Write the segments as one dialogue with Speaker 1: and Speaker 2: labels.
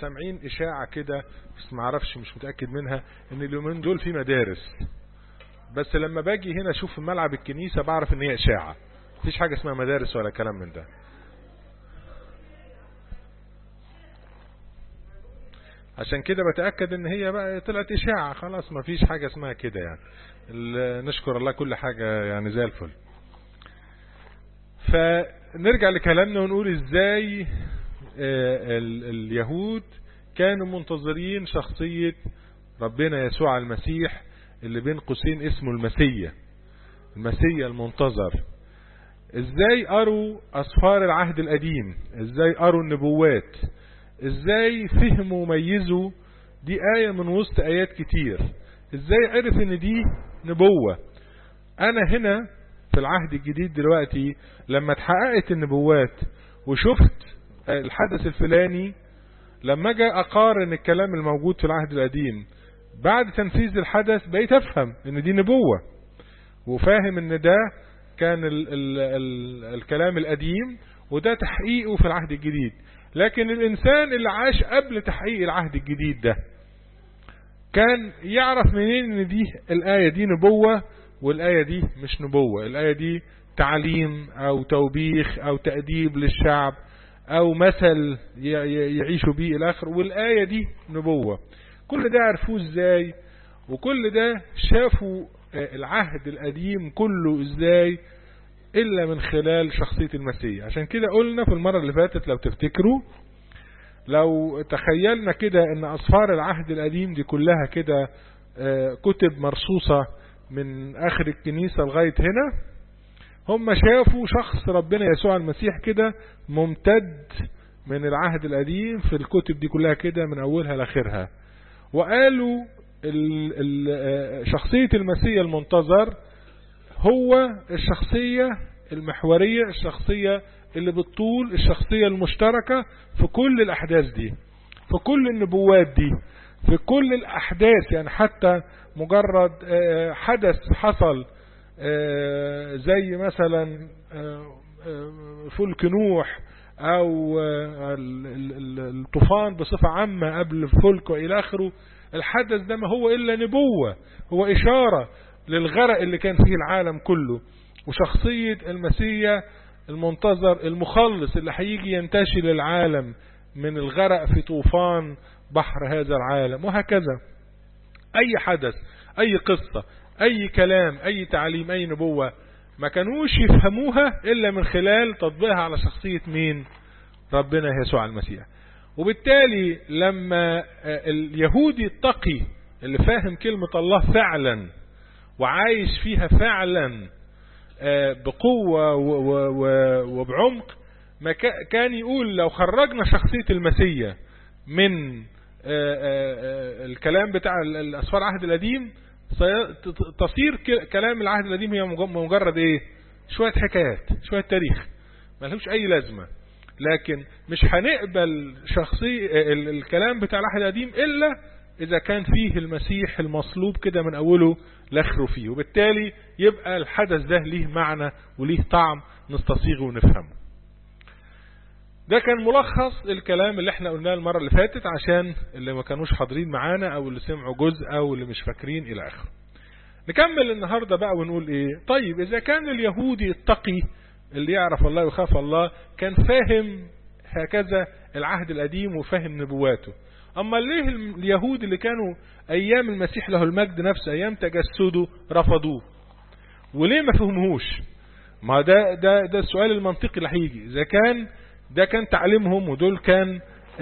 Speaker 1: سامعين اشاعة كده بس ما اعرفش مش متأكد منها ان اليومين دول في مدارس بس لما باجي هنا اشوف في ملعب الكنيسة بعرف ان هي اشاعة مفيش حاجة اسمها مدارس ولا كلام من ده عشان كده بتأكد ان هي بقى طلعت اشاعة خلاص ما فيش حاجة اسمها كده يعني نشكر الله كل حاجة يعني زي الفل فنرجع لكلامنا ونقول ازاي اليهود كانوا منتظرين شخصية ربنا يسوع المسيح اللي بين قوسين اسمه المسيا المسيا المنتظر ازاي قروا اسفار العهد القديم ازاي قروا النبوات ازاي فهموا وميزوا دي آية من وسط آيات كتير ازاي عرف ان دي نبوة انا هنا في العهد الجديد دلوقتي لما اتحققت النبوات وشفت الحدث الفلاني لما جاء اقارن الكلام الموجود في العهد القديم بعد تنفيذ الحدث بقيت افهم ان دي نبوة وفاهم ان ده كان ال ال ال الكلام القديم وده تحقيقه في العهد الجديد لكن الانسان اللي عاش قبل تحقيق العهد الجديد ده كان يعرف منين ان دي الآية دي نبوة والآية دي مش نبوة الآية دي تعليم او توبيخ او تأديب للشعب او مثل يعيشوا بيه الاخر والآية دي نبوة كل ده عرفوه ازاي وكل ده شافوا العهد القديم كله ازاي الا من خلال شخصية المسيح عشان كده قلنا في المرة اللي فاتت لو تفتكروا لو تخيلنا كده ان اصفار العهد القديم دي كلها كده كتب مرصوصة من اخر الكنيسة لغاية هنا هم شافوا شخص ربنا يسوع المسيح كده ممتد من العهد القديم في الكتب دي كلها كده من اولها لاخرها وقالوا ال ال شخصية المسيح المنتظر هو الشخصية المحورية الشخصية اللي بالطول الشخصية المشتركة في كل الأحداث دي في كل النبوات دي في كل الأحداث يعني حتى مجرد حدث حصل زي مثلا فلك نوح أو الطوفان بصفة عامة قبل الفلك وإلى آخره الحدث ده ما هو إلا نبوة هو إشارة للغرق اللي كان فيه العالم كله وشخصية المسيح المنتظر المخلص اللي هيجي ينتشل العالم من الغرق في طوفان بحر هذا العالم وهكذا اي حدث اي قصة اي كلام اي تعليم اي نبوة ما كانوش يفهموها الا من خلال تطبيقها على شخصية مين ربنا يسوع المسيح وبالتالي لما اليهودي التقي اللي فاهم كلمة الله فعلا وعايش فيها فعلا بقوة وبعمق ما كان يقول لو خرجنا شخصية المسيح من الكلام بتاع الأسفار العهد القديم تصير كلام العهد القديم هي مجرد ايه شوية حكايات شوية تاريخ ملهوش اي لازمة لكن مش هنقبل شخصي الكلام بتاع العهد القديم الا اذا كان فيه المسيح المصلوب كده من اوله لاخره فيه وبالتالي يبقى الحدث ده ليه معنى وليه طعم نستصيغه ونفهمه ده كان ملخص الكلام اللي احنا قلناه المرة اللي فاتت عشان اللي ما كانوش حاضرين معانا او اللي سمعوا جزء او اللي مش فاكرين الى اخره نكمل النهاردة بقى ونقول ايه طيب اذا كان اليهودي التقي اللي يعرف الله ويخاف الله كان فاهم هكذا العهد القديم وفاهم نبواته اما ليه اليهود اللي كانوا ايام المسيح له المجد نفسه ايام تجسده رفضوه وليه ما فهموهوش ما ده ده ده السؤال المنطقي اللي هيجي اذا كان ده كان تعليمهم ودول كان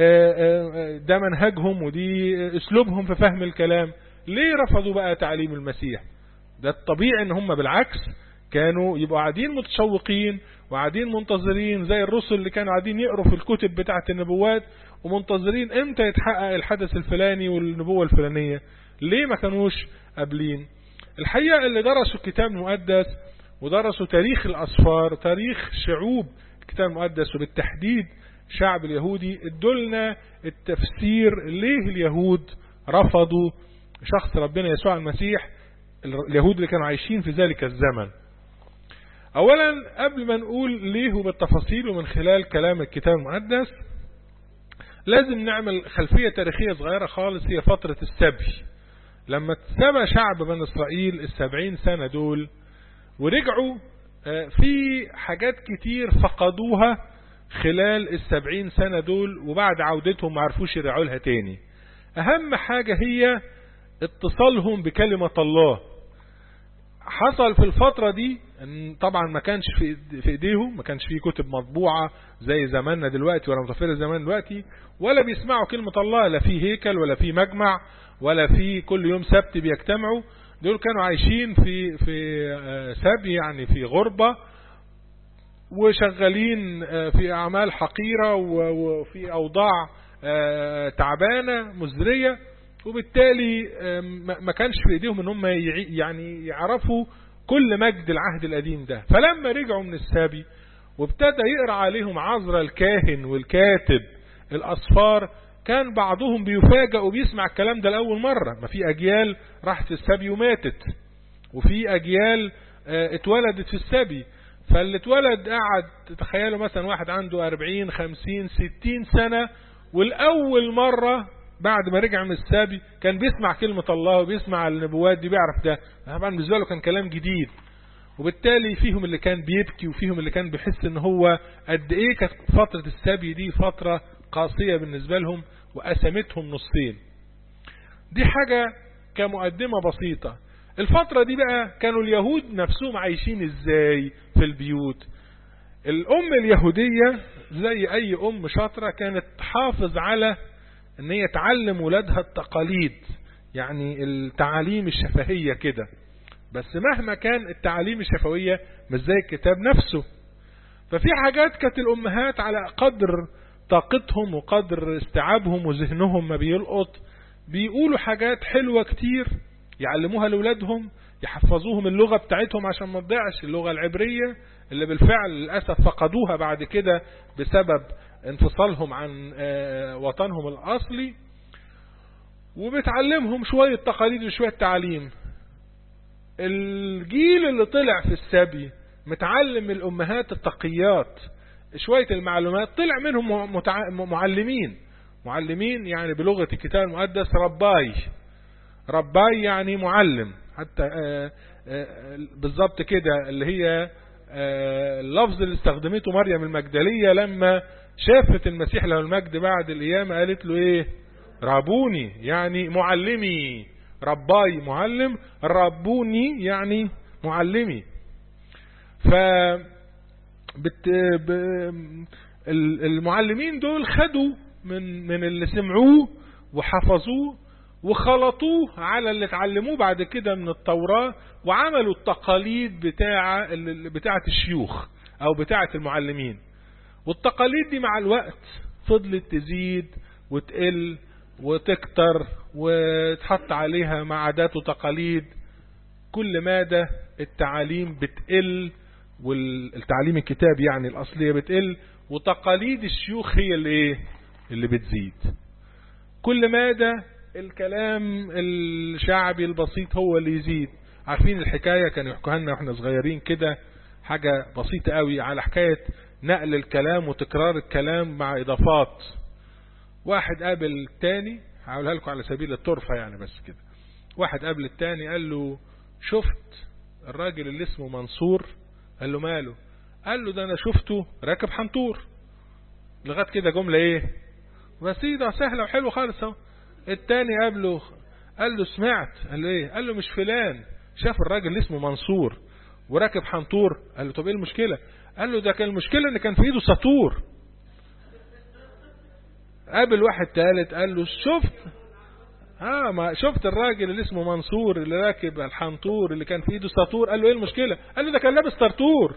Speaker 1: ده منهجهم ودي اسلوبهم في فهم الكلام ليه رفضوا بقى تعليم المسيح ده الطبيعي ان هم بالعكس كانوا يبقوا قاعدين متشوقين وقاعدين منتظرين زي الرسل اللي كانوا قاعدين يقروا في الكتب بتاعة النبوات ومنتظرين امتى يتحقق الحدث الفلاني والنبوة الفلانية ليه ما كانوش قابلين الحقيقة اللي درسوا الكتاب المقدس ودرسوا تاريخ الأسفار تاريخ شعوب الكتاب المقدس وبالتحديد شعب اليهودي ادولنا التفسير ليه اليهود رفضوا شخص ربنا يسوع المسيح اليهود اللي كانوا عايشين في ذلك الزمن اولا قبل ما نقول ليه بالتفاصيل ومن خلال كلام الكتاب المقدس لازم نعمل خلفية تاريخية صغيرة خالص هي فترة السبي لما اتسبى شعب بني إسرائيل السبعين سنة دول ورجعوا في حاجات كتير فقدوها خلال السبعين سنة دول وبعد عودتهم معرفوش يرجعوا لها تاني أهم حاجة هي اتصالهم بكلمة الله حصل في الفترة دي ان طبعا ما كانش في في ايديهم ما كانش في كتب مطبوعة زي زماننا دلوقتي ولا متوفرة زمان دلوقتي ولا بيسمعوا كلمة الله لا في هيكل ولا في مجمع ولا في كل يوم سبت بيجتمعوا دول كانوا عايشين في في سبي يعني في غربة وشغالين في أعمال حقيرة وفي أوضاع تعبانة مزرية وبالتالي ما كانش في ايديهم ان هم يعني يعرفوا كل مجد العهد القديم ده فلما رجعوا من السبي وابتدى يقرا عليهم عذرا الكاهن والكاتب الاسفار كان بعضهم بيفاجئ وبيسمع الكلام ده لاول مره ما في اجيال راحت السبي وماتت وفي اجيال اتولدت في السبي فاللي اتولد قعد تخيلوا مثلا واحد عنده 40 50 60 سنه والاول مره بعد ما رجع من السابي كان بيسمع كلمة الله وبيسمع النبوات دي بيعرف ده طبعا بالنسبة له كان كلام جديد وبالتالي فيهم اللي كان بيبكي وفيهم اللي كان بيحس ان هو قد ايه كانت فترة السبي دي فترة قاسية بالنسبة لهم وقسمتهم نصين دي حاجة كمقدمة بسيطة الفترة دي بقى كانوا اليهود نفسهم عايشين ازاي في البيوت الام اليهودية زي اي ام شاطرة كانت تحافظ على ان هي تعلم ولادها التقاليد يعني التعاليم الشفهية كده بس مهما كان التعاليم الشفوية مش زي الكتاب نفسه ففي حاجات كانت الامهات على قدر طاقتهم وقدر استيعابهم وذهنهم ما بيلقط بيقولوا حاجات حلوة كتير يعلموها لأولادهم يحفظوهم اللغة بتاعتهم عشان ما تضيعش اللغة العبرية اللي بالفعل للأسف فقدوها بعد كده بسبب انفصالهم عن وطنهم الأصلي وبتعلمهم شوية تقاليد وشوية تعليم الجيل اللي طلع في السبي متعلم الأمهات التقيات شوية المعلومات طلع منهم معلمين معلمين يعني بلغة الكتاب المقدس رباي رباي يعني معلم حتى بالظبط كده اللي هي اللفظ اللي استخدمته مريم المجدلية لما شافت المسيح له المجد بعد القيامة قالت له ايه رابوني يعني معلمي رباي معلم ربوني يعني معلمي ف بت... ب... المعلمين دول خدوا من من اللي سمعوه وحفظوه وخلطوه على اللي اتعلموه بعد كده من التوراة وعملوا التقاليد بتاعة بتاعة الشيوخ او بتاعة المعلمين والتقاليد دي مع الوقت فضلت تزيد وتقل وتكتر وتحط عليها مع عادات وتقاليد كل مادة التعاليم بتقل والتعليم الكتاب يعني الأصلية بتقل وتقاليد الشيوخ هي اللي ايه اللي بتزيد كل مادة الكلام الشعبي البسيط هو اللي يزيد عارفين الحكاية كانوا يحكوها لنا واحنا صغيرين كده حاجة بسيطة قوي على حكاية نقل الكلام وتكرار الكلام مع إضافات واحد قابل التاني هقولها لكم على سبيل الطرفة يعني بس كده واحد قابل التاني قال له شفت الراجل اللي اسمه منصور قال له ماله قال له ده انا شفته راكب حنطور لغايه كده جمله ايه بسيطه سهله وحلوه خالص اهو التاني قابله قال له سمعت قال له ايه قال له مش فلان شاف الراجل اللي اسمه منصور وراكب حنطور قال له طب ايه المشكله قال له ده كان المشكله ان كان في ايده سطور قابل واحد تالت قال له شفت اه ما شفت الراجل اللي اسمه منصور اللي راكب الحنطور اللي كان في ايده سطور قال له ايه المشكله قال له ده كان لابس طرطور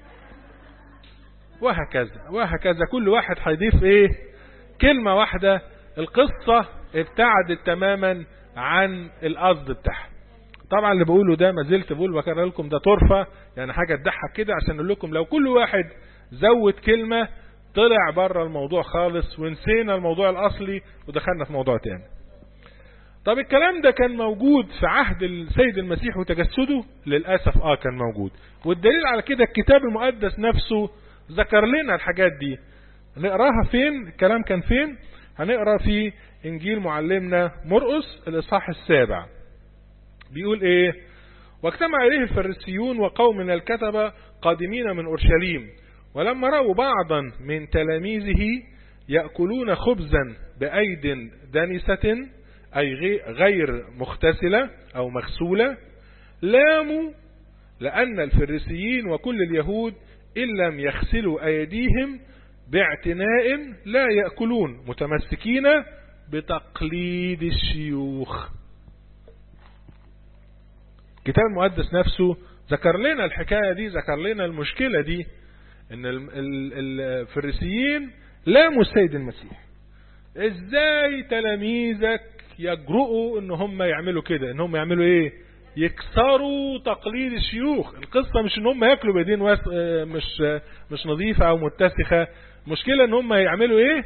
Speaker 1: وهكذا وهكذا كل واحد هيضيف ايه كلمه واحده القصه ابتعدت تماما عن القصد بتاعها طبعا اللي بقوله ده ما زلت بقول بكرر لكم ده طرفه يعني حاجه تضحك كده عشان اقول لكم لو كل واحد زود كلمه طلع بره الموضوع خالص ونسينا الموضوع الاصلي ودخلنا في موضوع تاني طب الكلام ده كان موجود في عهد السيد المسيح وتجسده للأسف اه كان موجود والدليل على كده الكتاب المقدس نفسه ذكر لنا الحاجات دي نقراها فين الكلام كان فين هنقرأ في انجيل معلمنا مرقس الاصحاح السابع بيقول ايه واجتمع اليه الفريسيون وقوم من الكتبة قادمين من اورشليم ولما رأوا بعضا من تلاميذه يأكلون خبزا بأيد دنسة أي غير مغتسلة أو مغسولة لاموا لأن الفريسيين وكل اليهود إن لم يغسلوا أيديهم باعتناء لا يأكلون متمسكين بتقليد الشيوخ الكتاب المقدس نفسه ذكر لنا الحكاية دي ذكر لنا المشكلة دي ان الفريسيين لاموا السيد المسيح ازاي تلاميذك يجرؤوا ان هم يعملوا كده ان هم يعملوا ايه يكسروا تقليد الشيوخ القصة مش ان هم ياكلوا بايدين مش مش نظيفة او متسخة مشكلة ان هم يعملوا ايه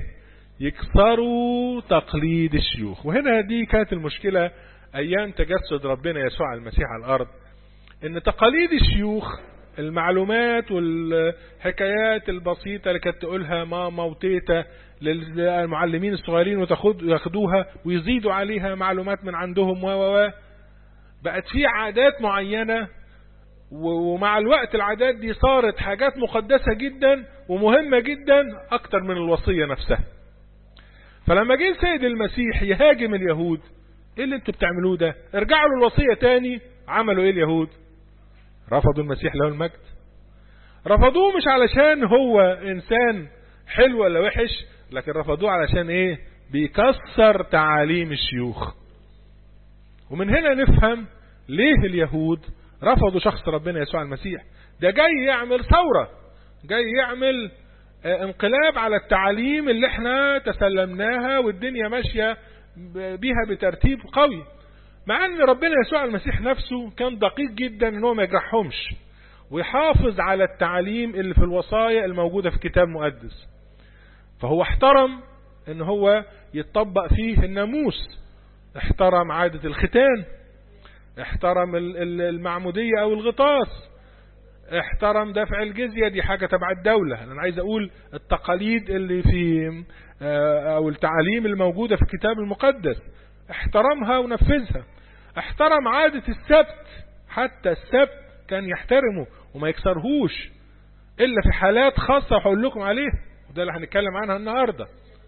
Speaker 1: يكسروا تقليد الشيوخ وهنا دي كانت المشكلة ايام تجسد ربنا يسوع المسيح على الارض ان تقاليد الشيوخ المعلومات والحكايات البسيطة اللي كانت تقولها ماما وتيتا للمعلمين الصغيرين وياخدوها ويزيدوا عليها معلومات من عندهم و و بقت في عادات معينة ومع الوقت العادات دي صارت حاجات مقدسة جدا ومهمة جدا اكتر من الوصية نفسها فلما جه السيد المسيح يهاجم اليهود ايه اللي انتوا بتعملوه ده ارجعوا للوصية تاني عملوا ايه اليهود رفضوا المسيح له المجد رفضوه مش علشان هو انسان حلو ولا وحش لكن رفضوه علشان ايه بيكسر تعاليم الشيوخ ومن هنا نفهم ليه اليهود رفضوا شخص ربنا يسوع المسيح ده جاي يعمل ثورة جاي يعمل انقلاب على التعاليم اللي احنا تسلمناها والدنيا ماشية بيها بترتيب قوي مع ان ربنا يسوع المسيح نفسه كان دقيق جدا ان هو ما يجرحهمش ويحافظ على التعاليم اللي في الوصايا الموجودة في كتاب مقدس فهو احترم ان هو يتطبق فيه الناموس احترم عادة الختان احترم المعمودية او الغطاس احترم دفع الجزية دي حاجة تبع الدولة انا عايز اقول التقاليد اللي في او التعاليم الموجودة في الكتاب المقدس احترمها ونفذها احترم عادة السبت حتى السبت كان يحترمه وما يكسرهوش الا في حالات خاصة هقول لكم عليها وده اللي هنتكلم عنها النهاردة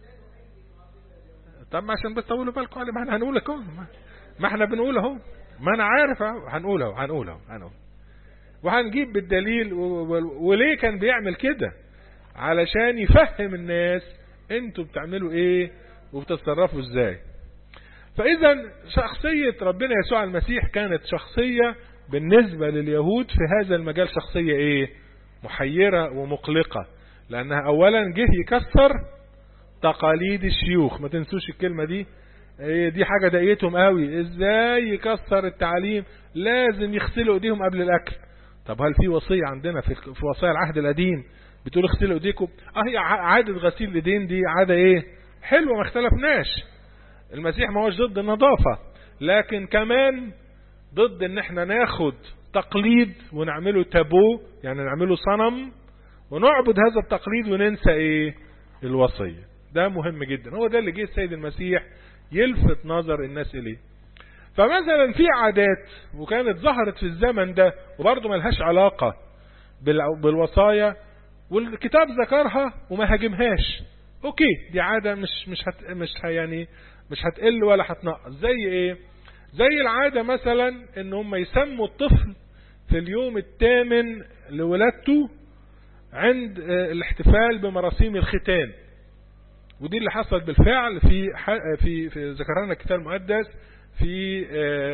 Speaker 1: طب عشان بس طولوا بالكم علي ما احنا هنقول اهو ما احنا بنقول اهو ما انا عارف اهو هنقول اهو هنقول اهو هنقول وهنجيب بالدليل وليه كان بيعمل كده علشان يفهم الناس انتوا بتعملوا ايه وبتتصرفوا ازاي فاذا شخصية ربنا يسوع المسيح كانت شخصية بالنسبة لليهود في هذا المجال شخصية ايه محيرة ومقلقة لانها اولا جه يكسر تقاليد الشيوخ ما تنسوش الكلمة دي دي حاجة ضايقتهم قوي ازاي يكسر التعليم لازم يغسلوا ايديهم قبل الاكل طب هل في وصية عندنا في في وصايا العهد القديم بتقول اغسلوا ايديكم اه هي عادة غسيل الايدين دي عادة ايه حلوة ما اختلفناش المسيح ما هوش ضد النظافة لكن كمان ضد ان احنا ناخد تقليد ونعمله تابو يعني نعمله صنم ونعبد هذا التقليد وننسى ايه الوصية ده مهم جدا هو ده اللي جه السيد المسيح يلفت نظر الناس اليه فمثلا في عادات وكانت ظهرت في الزمن ده وبرضه ملهاش علاقة بالوصايا والكتاب ذكرها وما هاجمهاش اوكي دي عادة مش مش هت مش يعني مش هتقل ولا هتنقص زي ايه زي العادة مثلا ان هم يسموا الطفل في اليوم الثامن لولادته عند الاحتفال بمراسيم الختان ودي اللي حصلت بالفعل في في في ذكرنا الكتاب المقدس في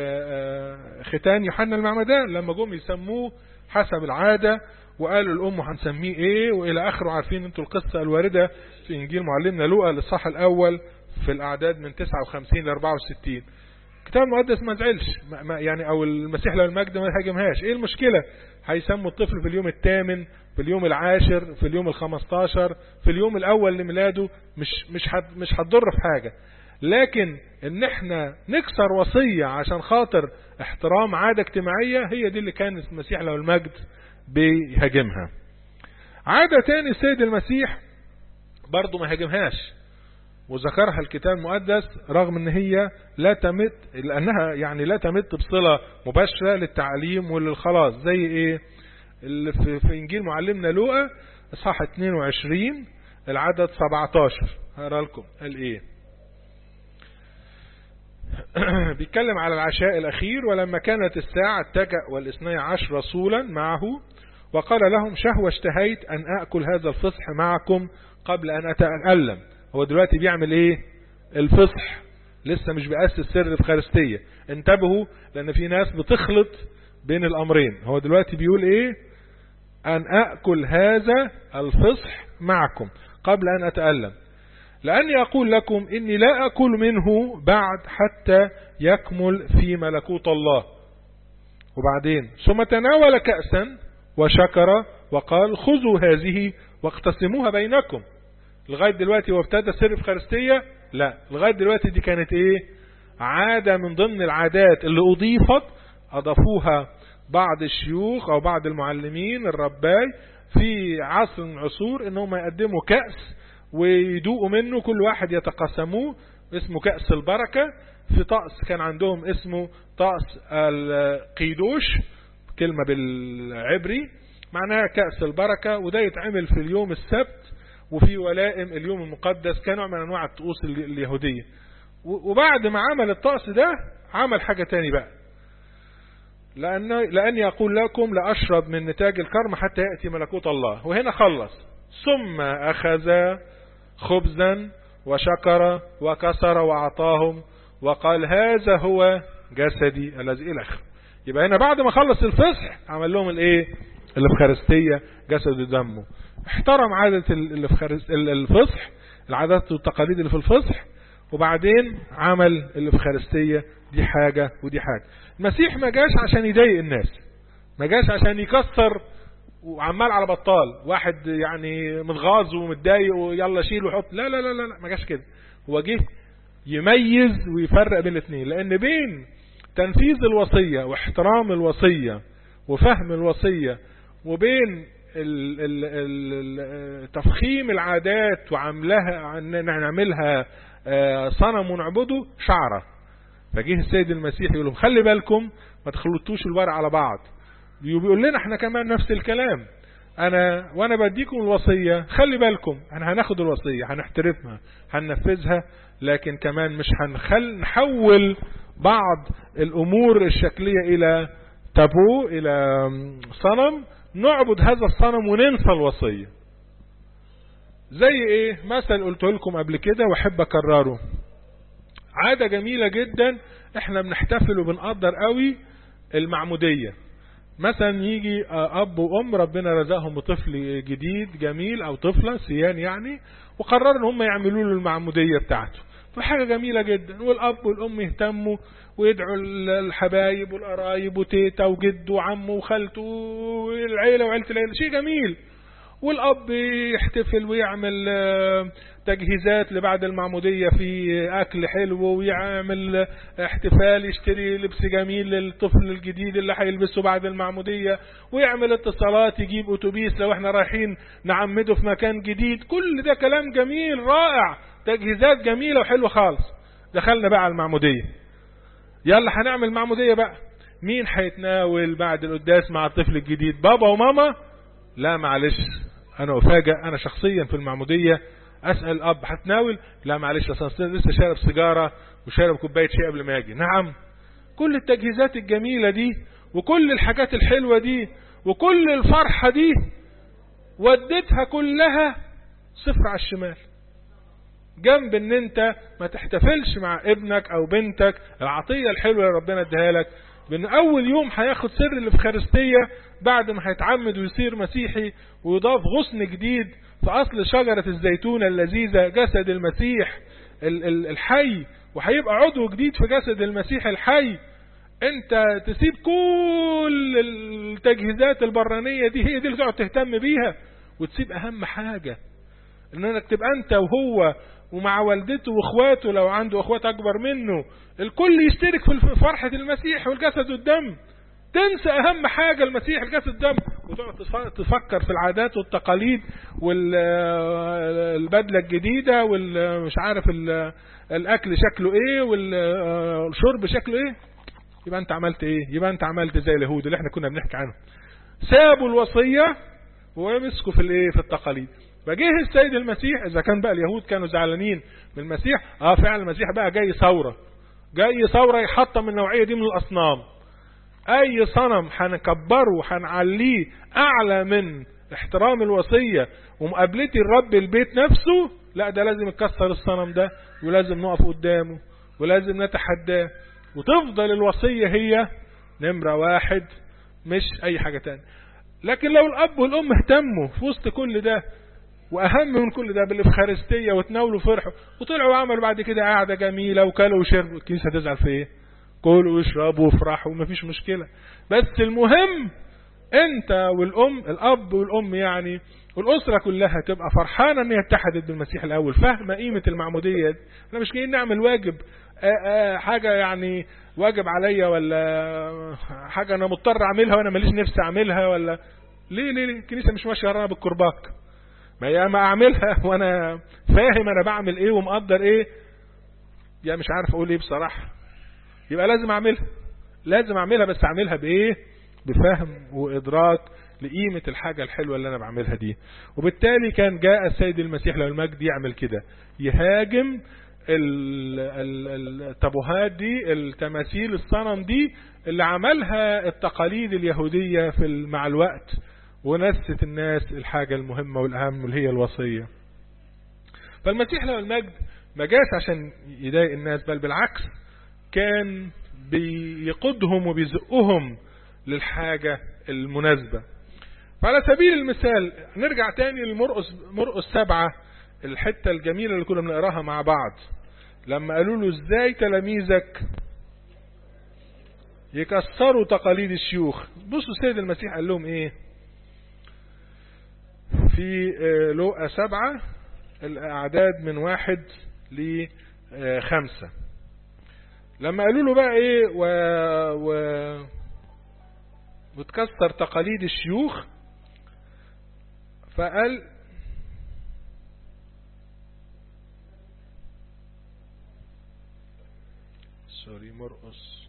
Speaker 1: ختان يوحنا المعمدان لما جم يسموه حسب العادة وقالوا الأم هنسميه ايه والى اخره عارفين انتوا القصة الواردة في انجيل معلمنا لوقا الاصحاح الاول في الاعداد من 59 ل 64 الكتاب المقدس ما زعلش ما يعني او المسيح له المجد ما هاجمهاش ايه المشكلة هيسموا الطفل في اليوم الثامن في اليوم العاشر في اليوم الخمستاشر في اليوم الاول لميلاده مش مش هت مش هتضر في حاجة لكن ان احنا نكسر وصية عشان خاطر احترام عادة اجتماعية هي دي اللي كان المسيح له المجد بيهاجمها عادة تاني السيد المسيح برضه ما هاجمهاش وذكرها الكتاب المقدس رغم ان هي لا تمت لانها يعني لا تمت بصلة مباشرة للتعليم وللخلاص زي ايه اللي في, في انجيل معلمنا لوقا اصحاح 22 العدد 17 هقرا لكم قال ايه بيتكلم على العشاء الاخير ولما كانت الساعة اتجأ والاثني عشر رسولا معه وقال لهم شهوة اشتهيت ان اكل هذا الفصح معكم قبل ان اتألم هو دلوقتي بيعمل ايه الفصح لسه مش بيأسس سر الافخارستية انتبهوا لان في ناس بتخلط بين الامرين هو دلوقتي بيقول ايه ان اكل هذا الفصح معكم قبل ان اتألم لاني اقول لكم اني لا اكل منه بعد حتى يكمل في ملكوت الله وبعدين ثم تناول كأسا وشكر وقال خذوا هذه واقتسموها بينكم لغاية دلوقتي هو ابتدى سر الفخارستية لا لغاية دلوقتي دي كانت ايه عادة من ضمن العادات اللي اضيفت اضافوها بعض الشيوخ او بعض المعلمين الرباي في عصر من العصور انهم يقدموا كأس ويدوقوا منه كل واحد يتقسموه اسمه كأس البركة في طقس كان عندهم اسمه طقس القيدوش كلمة بالعبري معناها كأس البركة وده يتعمل في اليوم السبت وفي ولائم اليوم المقدس كنوع من انواع الطقوس اليهودية وبعد ما عمل الطقس ده عمل حاجة تاني بقى لأن لأني أقول لكم لأشرب من نتاج الكرم حتى يأتي ملكوت الله وهنا خلص ثم أخذ خبزا وشكر وكسر وأعطاهم وقال هذا هو جسدي الذي إلى آخره يبقى هنا بعد ما خلص الفصح عمل لهم الايه الافخارستية جسد دمه احترم عادة الفصح العادات والتقاليد اللي في الفصح وبعدين عمل الافخارستية دي حاجة ودي حاجة المسيح ما جاش عشان يضايق الناس ما جاش عشان يكسر وعمال على بطال واحد يعني متغاظ ومتضايق ويلا شيل وحط لا لا لا لا ما جاش كده هو جه يميز ويفرق بين الاثنين لان بين تنفيذ الوصية واحترام الوصية وفهم الوصية وبين ال ال ال تفخيم العادات وعملها نعملها صنم ونعبده شعرة فجه السيد المسيح يقول لهم خلي بالكم ما تخلطوش الورق على بعض بيقول لنا احنا كمان نفس الكلام انا وانا بديكم الوصية خلي بالكم احنا هناخد الوصية هنحترمها هننفذها لكن كمان مش هنخل نحول بعض الامور الشكلية الى تابو الى صنم نعبد هذا الصنم وننسى الوصية زي ايه مثل قلت لكم قبل كده واحب اكرره عادة جميلة جدا احنا بنحتفل وبنقدر قوي المعمودية مثلا يجي اب وام ربنا رزقهم بطفل جديد جميل او طفلة سيان يعني وقرروا ان هم يعملوا له المعمودية بتاعته فحاجة جميلة جدا والاب والام يهتموا ويدعوا الحبايب والقرايب وتيتا وجد وعمه وخالته والعيلة وعيلة العيلة شيء جميل والاب يحتفل ويعمل تجهيزات لبعد المعمودية في اكل حلو ويعمل احتفال يشتري لبس جميل للطفل الجديد اللي هيلبسه بعد المعمودية ويعمل اتصالات يجيب اتوبيس لو احنا رايحين نعمده في مكان جديد كل ده كلام جميل رائع تجهيزات جميلة وحلوة خالص دخلنا بقى على المعمودية يلا هنعمل معمودية بقى مين هيتناول بعد القداس مع الطفل الجديد بابا وماما لا معلش انا افاجئ انا شخصيا في المعمودية اسأل الاب هتناول لا معلش اصلا لسه شارب سيجارة وشارب كوباية شاي قبل ما اجي نعم كل التجهيزات الجميلة دي وكل الحاجات الحلوة دي وكل الفرحة دي وديتها كلها صفر على الشمال جنب ان انت ما تحتفلش مع ابنك او بنتك العطية الحلوة اللي ربنا اداها لك بان اول يوم هياخد سر الافخارستية بعد ما هيتعمد ويصير مسيحي ويضاف غصن جديد في اصل شجرة الزيتون اللذيذة جسد المسيح الحي وهيبقى عضو جديد في جسد المسيح الحي انت تسيب كل التجهيزات البرانية دي هي دي اللي تقعد تهتم بيها وتسيب اهم حاجة انك تبقى انت وهو ومع والدته واخواته لو عنده اخوات اكبر منه الكل يشترك في فرحة المسيح والجسد والدم تنسى اهم حاجة المسيح الكاس الدم وتقعد تفكر في العادات والتقاليد والبدلة الجديدة والمش عارف الاكل شكله ايه والشرب شكله ايه يبقى انت عملت ايه يبقى انت عملت زي اليهود اللي احنا كنا بنحكي عنهم سابوا الوصية ومسكوا في الايه في التقاليد فجه السيد المسيح اذا كان بقى اليهود كانوا زعلانين من المسيح اه فعلا المسيح بقى جاي ثورة جاي ثورة يحطم النوعية دي من الاصنام اي صنم هنكبره وهنعليه اعلى من احترام الوصية ومقابلتي الرب البيت نفسه لا ده لازم يكسر الصنم ده ولازم نقف قدامه ولازم نتحداه وتفضل الوصية هي نمرة واحد مش اي حاجة تانية لكن لو الاب والام اهتموا في وسط كل ده واهم من كل ده بالافخارستية وتناولوا فرحوا وطلعوا وعملوا بعد كده قاعدة جميلة وكلوا وشربوا الكنيسة تزعل في ايه كلوا واشربوا وافرحوا ومفيش مشكلة بس المهم انت والام الاب والام يعني والاسرة كلها تبقى فرحانة ان هي اتحدت بالمسيح الاول فاهمة قيمة المعمودية احنا مش جايين نعمل واجب آآ آآ حاجة يعني واجب عليا ولا حاجة انا مضطر اعملها وانا ماليش نفسي اعملها ولا ليه ليه ليه الكنيسة مش ماشية ورانا بالكرباك ما يا ما اعملها وانا فاهم انا بعمل ايه ومقدر ايه يا مش عارف اقول ايه بصراحة يبقى لازم اعملها لازم اعملها بس اعملها بايه بفهم وادراك لقيمة الحاجة الحلوة اللي انا بعملها دي وبالتالي كان جاء السيد المسيح له المجد يعمل كده يهاجم التابوهات دي التماثيل الصنم دي اللي عملها التقاليد اليهودية في مع الوقت ونست الناس الحاجة المهمة والأهم اللي هي الوصية فالمسيح له المجد ما جاش عشان يضايق الناس بل بالعكس كان بيقودهم وبيزقهم للحاجة المناسبة فعلى سبيل المثال نرجع تاني لمرقس مرقس سبعة الحتة الجميلة اللي كنا بنقراها مع بعض لما قالوا له ازاي تلاميذك يكسروا تقاليد الشيوخ بصوا السيد المسيح قال لهم ايه في لوقا سبعة الاعداد من واحد لخمسة لما قالوا له بقى ايه و... و... وتكسر تقاليد الشيوخ فقال سوري مرقص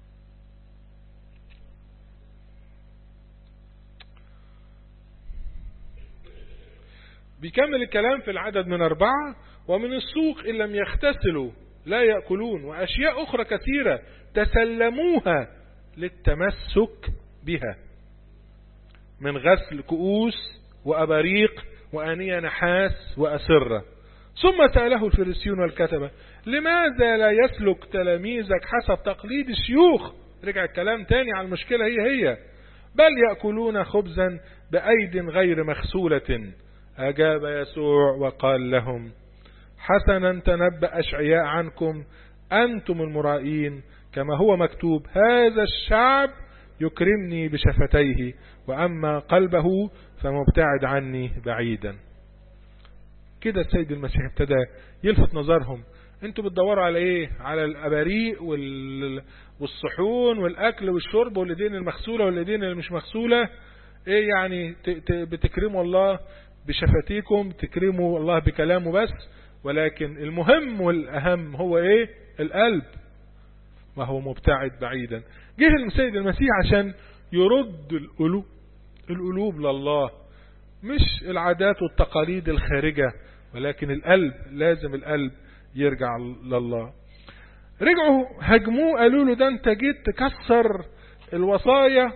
Speaker 1: بيكمل الكلام في العدد من أربعة ومن السوق إن لم يغتسلوا لا يأكلون وأشياء أخرى كثيرة تسلموها للتمسك بها من غسل كؤوس وأباريق وآنية نحاس وأسرة ثم سأله الفريسيون والكتبة لماذا لا يسلك تلاميذك حسب تقليد الشيوخ رجع الكلام تاني على المشكلة هي هي بل يأكلون خبزا بأيد غير مغسولة أجاب يسوع وقال لهم حسنا تنبأ أشعياء عنكم أنتم المرائين كما هو مكتوب هذا الشعب يكرمني بشفتيه وأما قلبه فمبتعد عني بعيدا كده السيد المسيح ابتدى يلفت نظرهم انتوا بتدوروا على ايه على الاباريق وال... والصحون والاكل والشرب والايدين المغسوله والايدين اللي مش مغسوله ايه يعني ت... ت... بتكرموا الله بشفتيكم تكرموا الله بكلامه بس ولكن المهم والاهم هو ايه القلب ما هو مبتعد بعيدا جه السيد المسيح عشان يرد القلوب القلوب لله مش العادات والتقاليد الخارجة ولكن القلب لازم القلب يرجع لله رجعوا هجموه قالوا له ده انت جيت تكسر الوصايا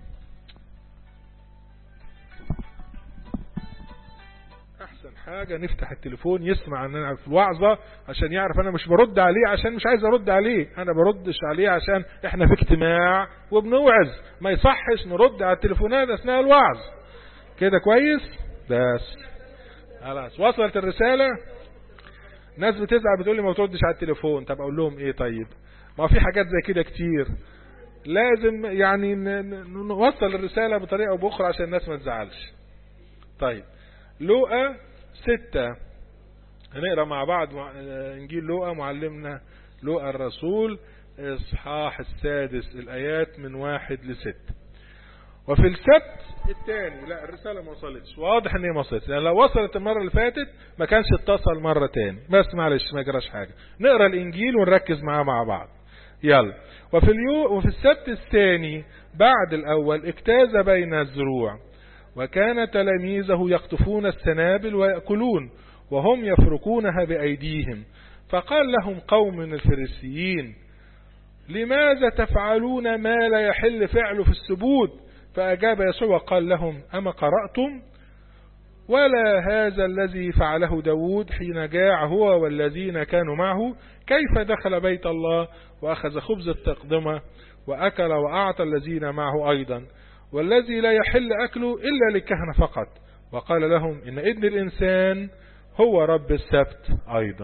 Speaker 1: احسن حاجة نفتح التليفون يسمع عننا في الوعظة عشان يعرف انا مش برد عليه عشان مش عايز ارد عليه انا بردش عليه عشان احنا في اجتماع وبنوعظ ما يصحش نرد على التليفونات اثناء الوعظ كده كويس بس خلاص وصلت الرسالة ناس بتزعل بتقول لي ما بتردش على التليفون طب اقول لهم ايه طيب ما في حاجات زي كده كتير لازم يعني نوصل الرسالة بطريقة او باخرى عشان الناس ما تزعلش طيب لوقا ستة هنقرا مع بعض انجيل لوقا معلمنا لوقا الرسول اصحاح السادس الايات من واحد لست وفي السبت الثاني لا الرسالة ما وصلتش واضح ان هي ما وصلتش يعني لو وصلت المرة اللي فاتت ما كانش اتصل مرة تاني بس معلش ما جراش حاجة نقرأ الانجيل ونركز معاه مع بعض يلا وفي اليو وفي السبت الثاني بعد الاول اجتاز بين الزروع وكان تلاميذه يقطفون السنابل ويأكلون وهم يفركونها بأيديهم فقال لهم قوم من الفريسيين لماذا تفعلون ما لا يحل فعله في السبود فأجاب يسوع وقال لهم أما قرأتم ولا هذا الذي فعله داود حين جاع هو والذين كانوا معه كيف دخل بيت الله وأخذ خبز التقدمة وأكل وأعطى الذين معه أيضا والذي لا يحل أكله إلا للكهنة فقط وقال لهم إن ابن الإنسان هو رب السبت أيضا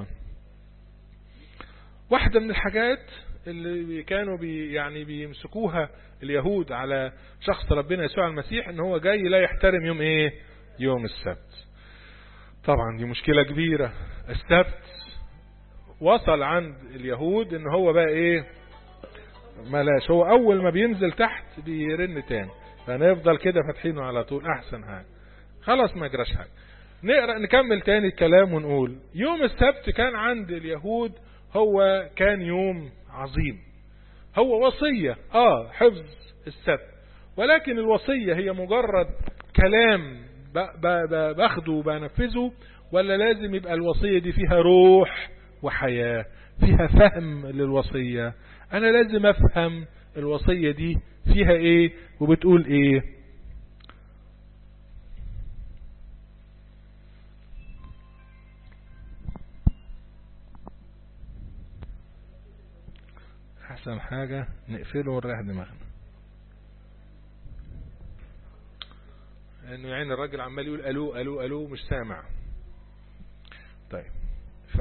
Speaker 1: واحدة من الحاجات اللي كانوا بي يعني بيمسكوها اليهود على شخص ربنا يسوع المسيح ان هو جاي لا يحترم يوم ايه يوم السبت طبعا دي مشكلة كبيرة السبت وصل عند اليهود ان هو بقى ايه ملاش هو اول ما بينزل تحت بيرن تاني فنفضل كده فاتحينه على طول احسن حاجة خلاص ما جراش حاجة نقرأ نكمل تاني الكلام ونقول يوم السبت كان عند اليهود هو كان يوم عظيم هو وصية اه حفظ السبت ولكن الوصية هي مجرد كلام باخده وبنفذه ولا لازم يبقى الوصية دي فيها روح وحياة فيها فهم للوصية انا لازم افهم الوصية دي فيها ايه وبتقول ايه احسن حاجة نقفله ونريح دماغنا لانه يعني الراجل عمال يقول الو الو الو مش سامع طيب ف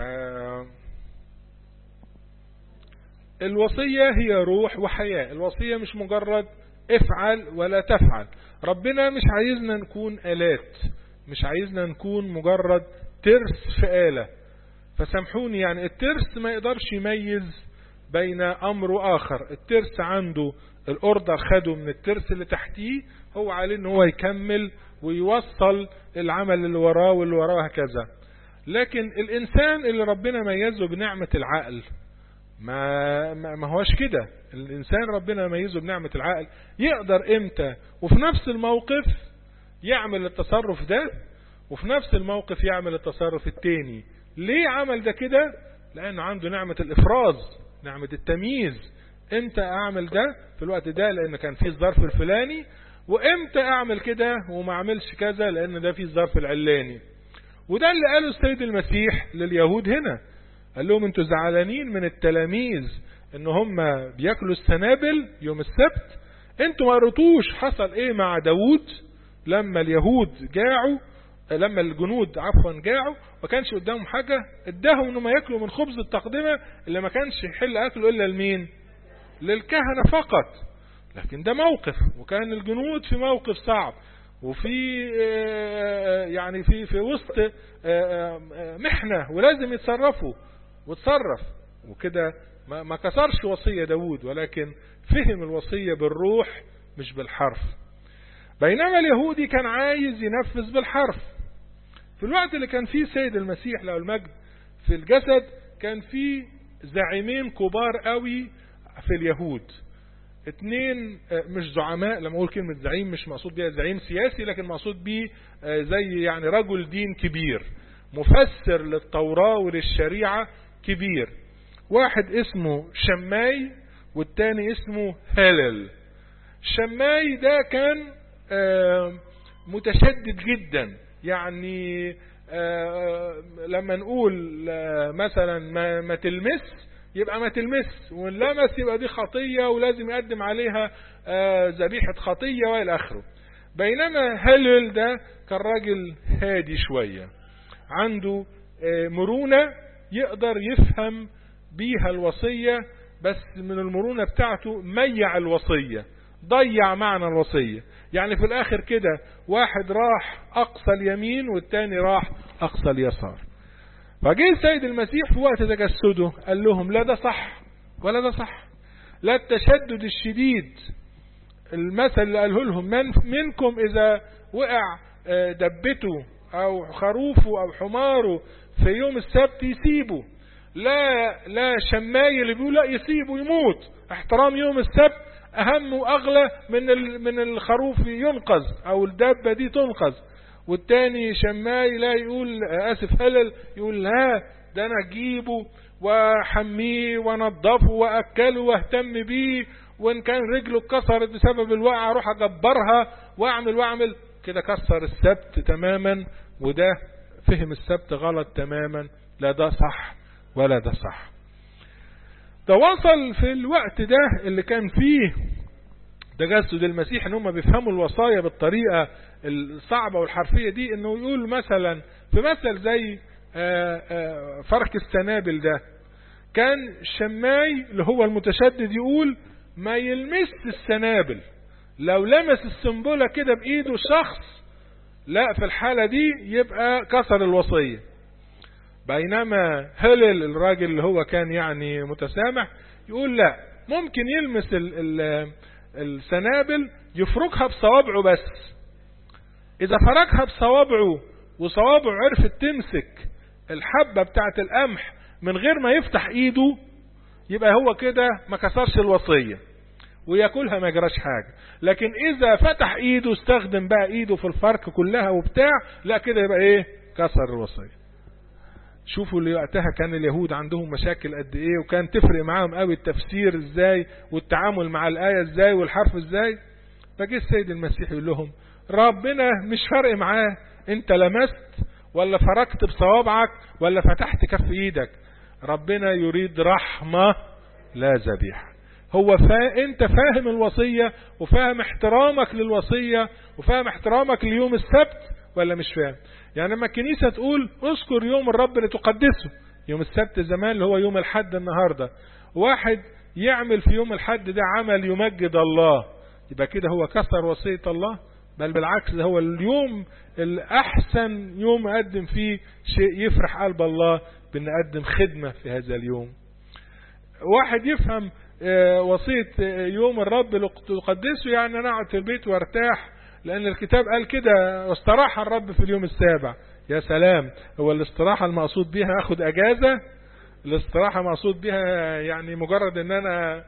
Speaker 1: الوصية هي روح وحياة الوصية مش مجرد افعل ولا تفعل ربنا مش عايزنا نكون آلات مش عايزنا نكون مجرد ترس في آلة فسامحوني يعني الترس ما يقدرش يميز بين أمر وآخر الترس عنده الأوردر خده من الترس اللي تحتيه هو عليه ان هو يكمل ويوصل العمل اللي وراه واللي وراه هكذا لكن الإنسان اللي ربنا ميزه بنعمة العقل ما, ما هوش كده الإنسان ربنا ميزه بنعمة العقل يقدر إمتى وفي نفس الموقف يعمل التصرف ده وفي نفس الموقف يعمل التصرف التاني ليه عمل ده كده لأنه عنده نعمة الإفراز نعمة التمييز امتى اعمل ده في الوقت ده لان كان في الظرف الفلاني وامتى اعمل كده وما اعملش كذا لان ده في الظرف العلاني وده اللي قاله السيد المسيح لليهود هنا قال لهم انتوا زعلانين من التلاميذ ان هم بياكلوا السنابل يوم السبت انتوا ما قريتوش حصل ايه مع داوود لما اليهود جاعوا لما الجنود عفوا جاعوا ما كانش قدامهم حاجة اداهم انهم ياكلوا من خبز التقدمة اللي ما كانش يحل اكله الا لمين للكهنة فقط لكن ده موقف وكان الجنود في موقف صعب وفي يعني في في وسط محنة ولازم يتصرفوا وتصرف وكده ما, ما كسرش وصية داود ولكن فهم الوصية بالروح مش بالحرف بينما اليهودي كان عايز ينفذ بالحرف في الوقت اللي كان فيه سيد المسيح له المجد في الجسد كان فيه زعيمين كبار قوي في اليهود اتنين مش زعماء لما اقول كلمة زعيم مش مقصود بيها زعيم سياسي لكن مقصود بيه زي يعني رجل دين كبير مفسر للتوراة وللشريعة كبير واحد اسمه شماي والتاني اسمه هلل شماي ده كان متشدد جدا يعني لما نقول مثلا ما, ما تلمس يبقى ما تلمس وان لمس يبقى دي خطية ولازم يقدم عليها ذبيحة خطية والى اخره بينما هلل ده كان راجل هادي شوية عنده مرونة يقدر يفهم بيها الوصية بس من المرونة بتاعته ميع الوصية ضيع معنى الوصية يعني في الاخر كده واحد راح اقصى اليمين والتاني راح اقصى اليسار فجه السيد المسيح في وقت تجسده قال لهم لا ده صح ولا ده صح لا التشدد الشديد المثل اللي قاله لهم من منكم إذا وقع دبته أو خروفه أو حماره في يوم السبت يسيبه لا لا شماي اللي بيقول لا يسيبه يموت احترام يوم السبت أهم وأغلى من من الخروف ينقذ أو الدابة دي تنقذ والتاني شماي لا يقول آسف هلل يقول لا ده أنا أجيبه وحميه ونضفه وأكله واهتم بيه وإن كان رجله اتكسرت بسبب الوقعة أروح أجبرها وأعمل وأعمل كده كسر السبت تماما وده فهم السبت غلط تماما لا ده صح ولا ده صح ده وصل في الوقت ده اللي كان فيه تجسد المسيح ان هم بيفهموا الوصايا بالطريقة الصعبة والحرفية دي انه يقول مثلا في مثل زي فرك السنابل ده كان الشماي اللي هو المتشدد يقول ما يلمس السنابل لو لمس السنبلة كده بايده شخص لا في الحالة دي يبقى كسر الوصية بينما هلل الراجل اللي هو كان يعني متسامح يقول لا ممكن يلمس ال ال السنابل يفركها بصوابعه بس اذا فركها بصوابعه وصوابعه عرفت تمسك الحبة بتاعت القمح من غير ما يفتح ايده يبقى هو كده ما كسرش الوصية وياكلها ما يجراش حاجة لكن اذا فتح ايده استخدم بقى ايده في الفرك كلها وبتاع لا كده يبقى ايه كسر الوصية شوفوا اللي وقتها كان اليهود عندهم مشاكل قد ايه وكان تفرق معاهم قوي التفسير ازاي والتعامل مع الآية ازاي والحرف ازاي فجه السيد المسيح يقول لهم ربنا مش فارق معاه انت لمست ولا فركت بصوابعك ولا فتحت كف ايدك ربنا يريد رحمة لا ذبيحة هو فا انت فاهم الوصية وفاهم احترامك للوصية وفاهم احترامك ليوم السبت ولا مش فاهم يعني لما الكنيسة تقول اذكر يوم الرب لتقدسه يوم السبت زمان اللي هو يوم الحد النهاردة واحد يعمل في يوم الحد ده عمل يمجد الله يبقى كده هو كسر وصية الله بل بالعكس ده هو اليوم الأحسن يوم أقدم فيه شيء يفرح قلب الله بنقدم خدمة في هذا اليوم واحد يفهم وصية يوم الرب لتقدسه يعني أنا أقعد في البيت وارتاح لأن الكتاب قال كده واستراح الرب في اليوم السابع يا سلام هو الاستراحة المقصود بها أخد أجازة الاستراحة مقصود بها يعني مجرد ان انا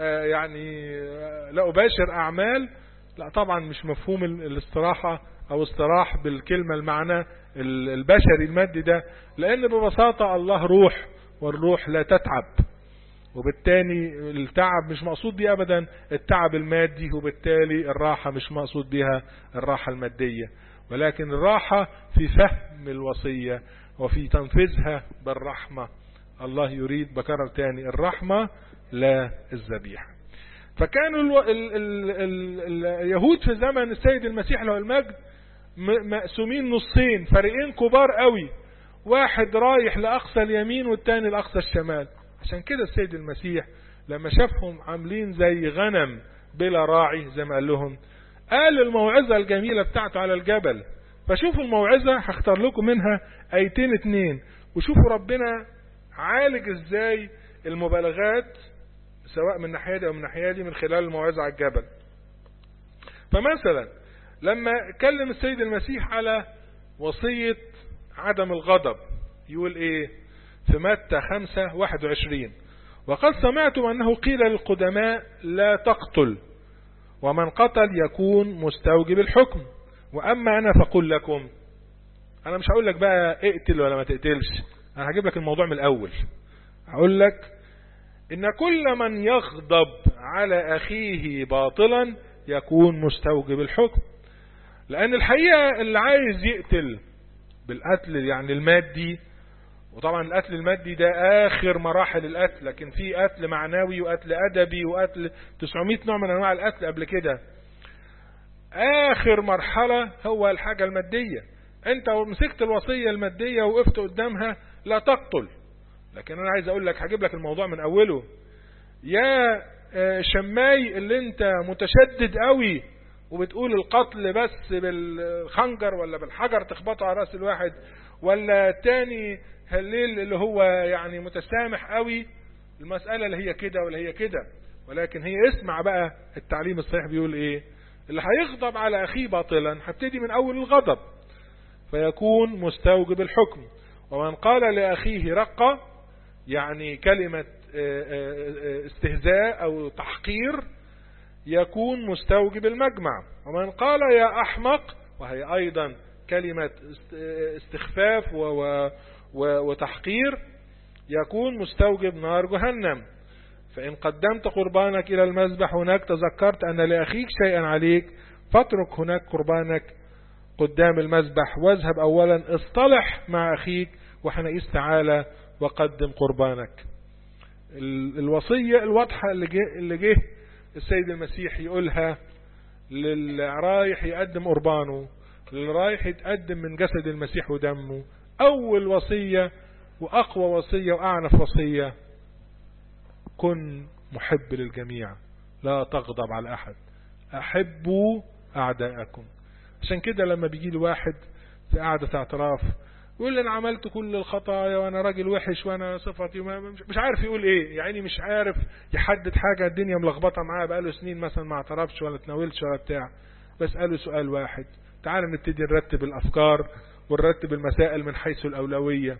Speaker 1: يعني لا أباشر أعمال لا طبعا مش مفهوم الاستراحة أو استراح بالكلمة المعنى البشري المادي ده لأن ببساطة الله روح والروح لا تتعب وبالتالي التعب مش مقصود بيه أبدا التعب المادي وبالتالي الراحة مش مقصود بها الراحة المادية ولكن الراحة في فهم الوصية وفي تنفيذها بالرحمة الله يريد بكرر تاني الرحمة لا الذبيحة فكانوا ال ال ال ال اليهود في زمن السيد المسيح له المجد مقسومين نصين فريقين كبار قوي واحد رايح لأقصى اليمين والتاني لأقصى الشمال عشان كده السيد المسيح لما شافهم عاملين زي غنم بلا راعي زي ما قال لهم قال الموعظة الجميلة بتاعته على الجبل فشوفوا الموعظة هختار لكم منها ايتين اتنين وشوفوا ربنا عالج ازاي المبالغات سواء من ناحية دي او من ناحية دي من خلال الموعظة على الجبل فمثلا لما كلم السيد المسيح على وصية عدم الغضب يقول ايه في متى خمسة واحد وعشرين وقد سمعتم أنه قيل للقدماء لا تقتل ومن قتل يكون مستوجب الحكم وأما أنا فقل لكم أنا مش هقول لك بقى اقتل ولا ما تقتلش أنا هجيب لك الموضوع من الأول هقول لك إن كل من يغضب على أخيه باطلا يكون مستوجب الحكم لأن الحقيقة اللي عايز يقتل بالقتل يعني المادي وطبعا القتل المادي ده آخر مراحل القتل لكن في قتل معنوي وقتل أدبي وقتل 900 نوع من أنواع القتل قبل كده آخر مرحلة هو الحاجة المادية أنت مسكت الوصية المادية وقفت قدامها لا تقتل لكن أنا عايز أقول لك هجيب لك الموضوع من أوله يا شماي اللي أنت متشدد قوي وبتقول القتل بس بالخنجر ولا بالحجر تخبطه على راس الواحد ولا تاني هليل اللي هو يعني متسامح قوي المسألة اللي هي كده ولا هي كده ولكن هي اسمع بقى التعليم الصحيح بيقول ايه اللي هيغضب على اخيه باطلا هبتدي من اول الغضب فيكون مستوجب الحكم ومن قال لاخيه رقة يعني كلمة استهزاء او تحقير يكون مستوجب المجمع ومن قال يا احمق وهي ايضا كلمة استخفاف وتحقير يكون مستوجب نار جهنم فإن قدمت قربانك إلى المذبح هناك تذكرت أن لأخيك شيئا عليك فاترك هناك قربانك قدام المذبح واذهب أولا اصطلح مع أخيك وحنئذ تعالى وقدم قربانك الوصية الواضحة اللي جه, اللي جه السيد المسيح يقولها للي رايح يقدم قربانه اللي رايح يتقدم من جسد المسيح ودمه أول وصية وأقوى وصية وأعنف وصية كن محب للجميع لا تغضب على أحد أحبوا أعداءكم عشان كده لما بيجي لي واحد في قعدة اعتراف يقول لي أنا عملت كل الخطايا وأنا راجل وحش وأنا صفتي مش عارف يقول إيه يعني مش عارف يحدد حاجة الدنيا ملخبطة معاه بقاله سنين مثلا ما اعترفش ولا تناولش ولا بتاع بسأله سؤال واحد تعال نبتدي نرتب الأفكار ونرتب المسائل من حيث الأولوية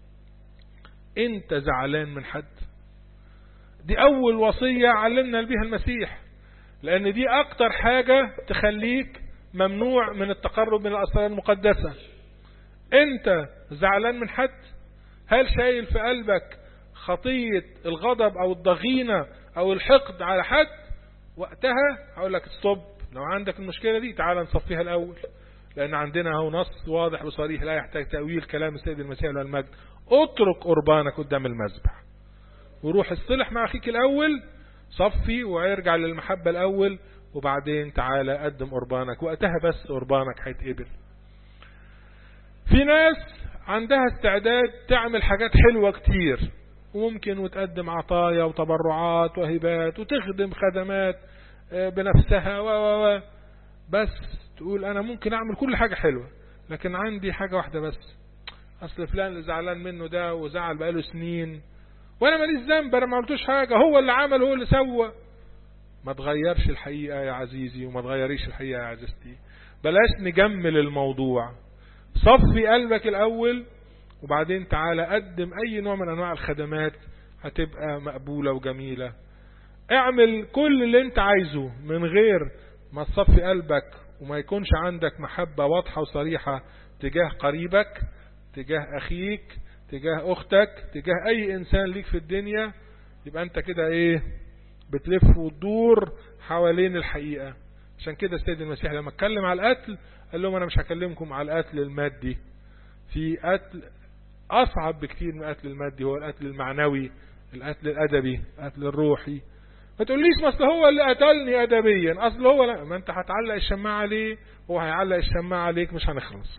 Speaker 1: انت زعلان من حد دي اول وصية علمنا بها المسيح لان دي اكتر حاجة تخليك ممنوع من التقرب من الاسرار المقدسة انت زعلان من حد هل شايل في قلبك خطية الغضب او الضغينة او الحقد على حد وقتها هقول لك ستوب لو عندك المشكلة دي تعال نصفيها الاول لان عندنا هو نص واضح وصريح لا يحتاج تأويل كلام السيد المسيح له المجد اترك قربانك قدام المذبح وروح اصطلح مع اخيك الاول صفي وارجع للمحبة الاول وبعدين تعالى قدم قربانك وقتها بس قربانك هيتقبل في ناس عندها استعداد تعمل حاجات حلوة كتير وممكن وتقدم عطايا وتبرعات وهبات وتخدم خدمات بنفسها و و و بس تقول انا ممكن اعمل كل حاجة حلوة لكن عندي حاجة واحدة بس اصل فلان اللي زعلان منه ده وزعل بقاله سنين وانا ماليش ذنب انا ما عملتوش حاجة هو اللي عمل هو اللي سوى ما تغيرش الحقيقة يا عزيزي وما تغيريش الحقيقة يا عزيزتي بلاش نجمل الموضوع صفي قلبك الاول وبعدين تعالى قدم اي نوع من انواع الخدمات هتبقى مقبولة وجميلة اعمل كل اللي انت عايزه من غير ما تصفي قلبك وما يكونش عندك محبة واضحة وصريحة تجاه قريبك تجاه اخيك تجاه اختك تجاه اي انسان ليك في الدنيا يبقى انت كده ايه بتلف وتدور حوالين الحقيقة عشان كده السيد المسيح لما اتكلم على القتل قال لهم انا مش هكلمكم على القتل المادي في قتل اصعب بكتير من القتل المادي هو القتل المعنوي القتل الادبي القتل الروحي ما تقوليش ما اصل هو اللي قتلني ادبيا اصل هو لا ما انت هتعلق الشماعة عليه هو هيعلق الشماعة عليك مش هنخلص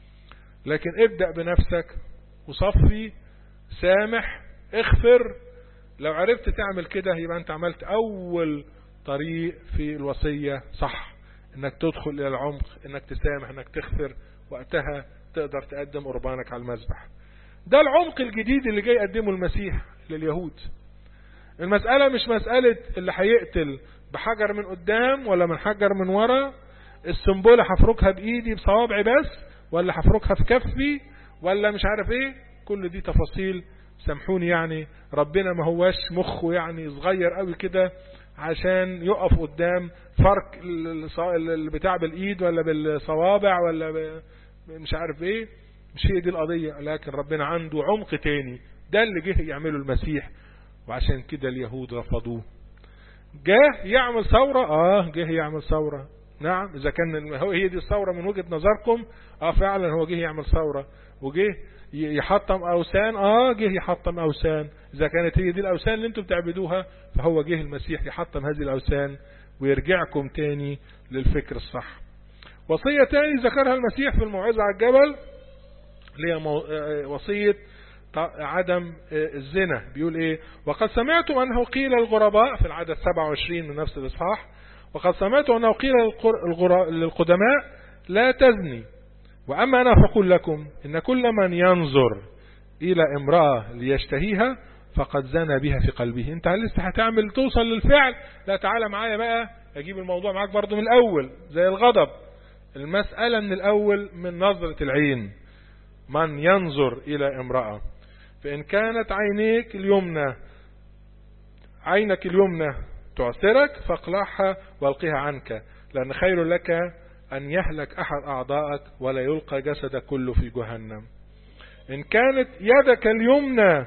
Speaker 1: لكن ابدأ بنفسك وصفي سامح اغفر لو عرفت تعمل كده يبقى انت عملت اول طريق في الوصية صح انك تدخل الى العمق انك تسامح انك تغفر وقتها تقدر تقدم قربانك على المذبح ده العمق الجديد اللي جاي يقدمه المسيح لليهود المسألة مش مسألة اللي هيقتل بحجر من قدام ولا من حجر من ورا السنبولة هفركها بايدي بصوابعي بس ولا هفركها في كفي ولا مش عارف ايه كل دي تفاصيل سامحوني يعني ربنا ما هواش مخه يعني صغير قوي كده عشان يقف قدام فرق البتاع بالايد ولا بالصوابع ولا مش عارف ايه مش هي دي القضية لكن ربنا عنده عمق تاني ده اللي جه يعمله المسيح وعشان كده اليهود رفضوه جه يعمل ثورة اه جه يعمل ثورة نعم اذا كان هو هي دي الثورة من وجهة نظركم اه فعلا هو جه يعمل ثورة وجه يحطم اوثان اه جه يحطم اوثان اذا كانت هي دي الاوثان اللي انتم بتعبدوها فهو جه المسيح يحطم هذه الاوثان ويرجعكم تاني للفكر الصح وصية تاني ذكرها المسيح في الموعظة على الجبل اللي هي وصية عدم الزنا بيقول ايه وقد سمعتم انه قيل الغرباء في العدد 27 من نفس الاصحاح وقد سمعت انه قيل للقدماء لا تزني واما انا فاقول لكم ان كل من ينظر الى امرأة ليشتهيها فقد زنى بها في قلبه انت لسه هتعمل توصل للفعل لا تعالى معايا بقى اجيب الموضوع معاك برضو من الاول زي الغضب المسألة من الاول من نظرة العين من ينظر الى امرأة فان كانت عينيك اليمنى عينك اليمنى تعسرك فاقلعها والقها عنك لأن خير لك أن يهلك أحد أعضائك ولا يلقى جسدك كله في جهنم إن كانت يدك اليمنى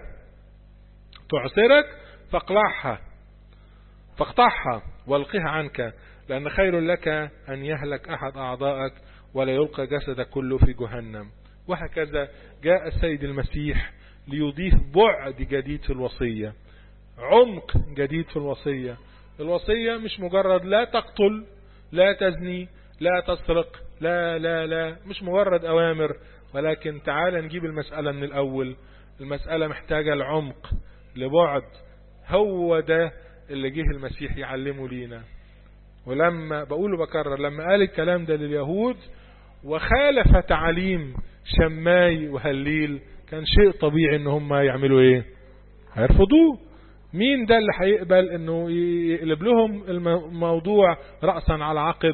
Speaker 1: تعسرك فاقلعها فاقطعها والقها عنك لأن خير لك أن يهلك أحد أعضائك ولا يلقى جسدك كله في جهنم وهكذا جاء السيد المسيح ليضيف بعد جديد في الوصية عمق جديد في الوصية الوصية مش مجرد لا تقتل لا تزني لا تسرق لا لا لا مش مجرد أوامر ولكن تعال نجيب المسألة من الأول المسألة محتاجة العمق لبعد هو ده اللي جه المسيح يعلمه لينا ولما بقوله بكرر لما قال الكلام ده لليهود وخالف تعاليم شماي وهليل كان شيء طبيعي ان هم يعملوا ايه هيرفضوه مين ده اللي هيقبل انه يقلب لهم الموضوع رأسا على عقب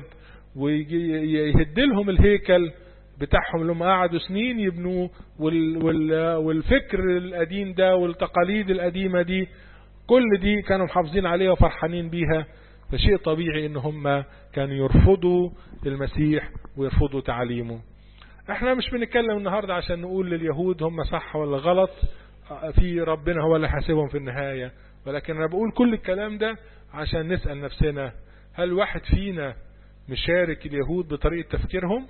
Speaker 1: ويهد لهم الهيكل بتاعهم اللي هم قعدوا سنين يبنوه وال وال والفكر القديم ده والتقاليد القديمة دي كل دي كانوا محافظين عليها وفرحانين بيها فشيء طبيعي ان هم كانوا يرفضوا المسيح ويرفضوا تعاليمه احنا مش بنتكلم النهاردة عشان نقول لليهود هم صح ولا غلط في ربنا هو اللي حاسبهم في النهاية ولكن انا بقول كل الكلام ده عشان نسأل نفسنا هل واحد فينا مشارك اليهود بطريقة تفكيرهم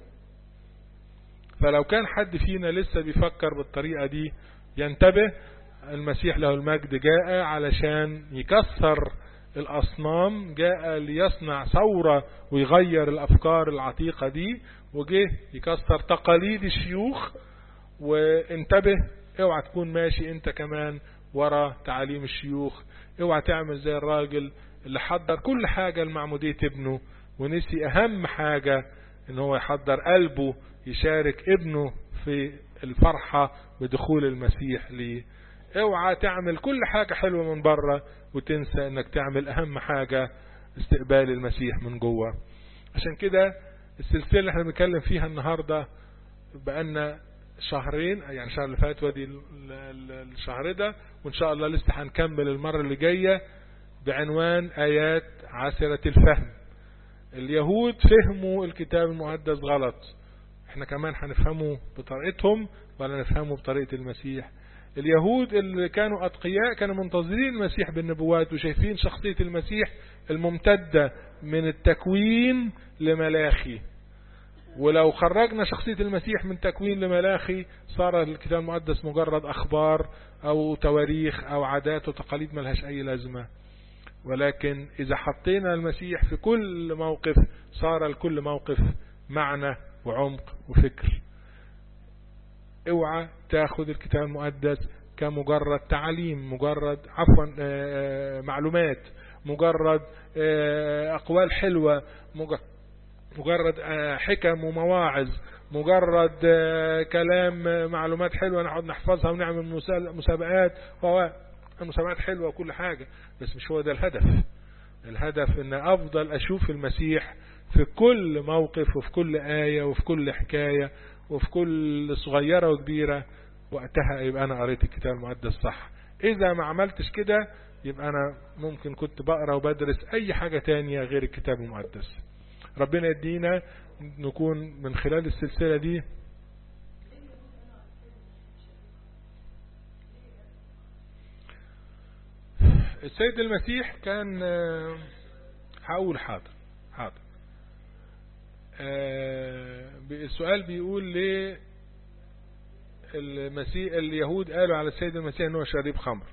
Speaker 1: فلو كان حد فينا لسه بيفكر بالطريقة دي ينتبه المسيح له المجد جاء علشان يكسر الأصنام جاء ليصنع ثورة ويغير الأفكار العتيقة دي وجه يكسر تقاليد الشيوخ وانتبه اوعى تكون ماشي انت كمان ورا تعاليم الشيوخ اوعى تعمل زي الراجل اللي حضر كل حاجة لمعمودية ابنه ونسي اهم حاجة ان هو يحضر قلبه يشارك ابنه في الفرحة بدخول المسيح ليه اوعى تعمل كل حاجة حلوة من بره وتنسى انك تعمل اهم حاجة استقبال المسيح من جوه عشان كده السلسلة اللي احنا بنتكلم فيها النهاردة بقالنا شهرين يعني الشهر اللي فات ودي الشهر ده وان شاء الله لسه هنكمل المرة اللي جاية بعنوان ايات عسرة الفهم اليهود فهموا الكتاب المقدس غلط احنا كمان هنفهمه بطريقتهم ولا نفهمه بطريقة المسيح اليهود اللي كانوا أتقياء كانوا منتظرين المسيح بالنبوات وشايفين شخصية المسيح الممتدة من التكوين لملاخي ولو خرجنا شخصية المسيح من تكوين لملاخي صار الكتاب المقدس مجرد أخبار أو تواريخ أو عادات وتقاليد ملهاش أي لازمة ولكن إذا حطينا المسيح في كل موقف صار لكل موقف معنى وعمق وفكر اوعى تاخد الكتاب المقدس كمجرد تعليم مجرد عفوا معلومات مجرد أقوال حلوة مجرد حكم ومواعظ مجرد كلام معلومات حلوة نقعد نحفظها ونعمل مسابقات المسابقات حلوة وكل حاجة بس مش هو ده الهدف الهدف ان افضل اشوف المسيح في كل موقف وفي كل آية وفي كل حكاية وفي كل صغيرة وكبيرة وقتها يبقى أنا قريت الكتاب المقدس صح إذا ما عملتش كده يبقى أنا ممكن كنت بقرأ وبدرس أي حاجة تانية غير الكتاب المقدس ربنا يدينا نكون من خلال السلسلة دي السيد المسيح كان هقول حاضر حاضر السؤال بيقول ليه المسيح اليهود قالوا على السيد المسيح انه شريب خمر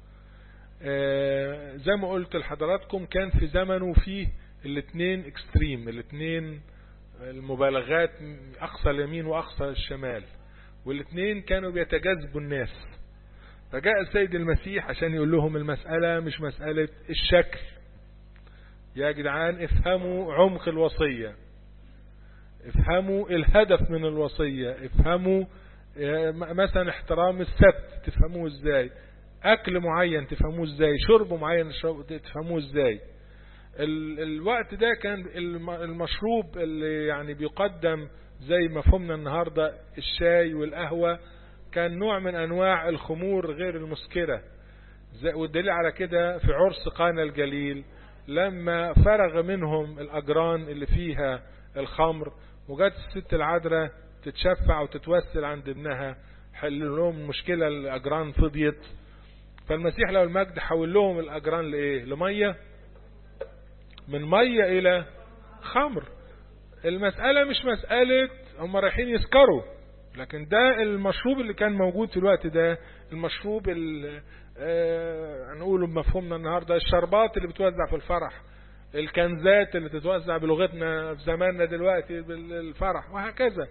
Speaker 1: زي ما قلت لحضراتكم كان في زمنه فيه الاثنين اكستريم الاثنين المبالغات اقصى اليمين واقصى الشمال والاثنين كانوا بيتجذبوا الناس فجاء السيد المسيح عشان يقول لهم المسألة مش مسألة الشكل يا جدعان افهموا عمق الوصية افهموا الهدف من الوصية افهموا مثلا احترام السبت تفهموه ازاي اكل معين تفهموه ازاي شرب معين تفهموه ازاي ال الوقت ده كان المشروب اللي يعني بيقدم زي ما فهمنا النهاردة الشاي والقهوة كان نوع من انواع الخمور غير المسكرة والدليل على كده في عرس قانا الجليل لما فرغ منهم الاجران اللي فيها الخمر وجت الست العذراء تتشفع وتتوسل عند ابنها حل لهم المشكلة الاجران فضيت فالمسيح لو المجد حول لهم الاجران لايه لمية من مية الى خمر المسألة مش مسألة هم رايحين يسكروا لكن ده المشروب اللي كان موجود في الوقت ده المشروب اللي آه هنقوله بمفهومنا النهاردة الشربات اللي بتوزع في الفرح الكنزات اللي تتوزع بلغتنا في زماننا دلوقتي بالفرح وهكذا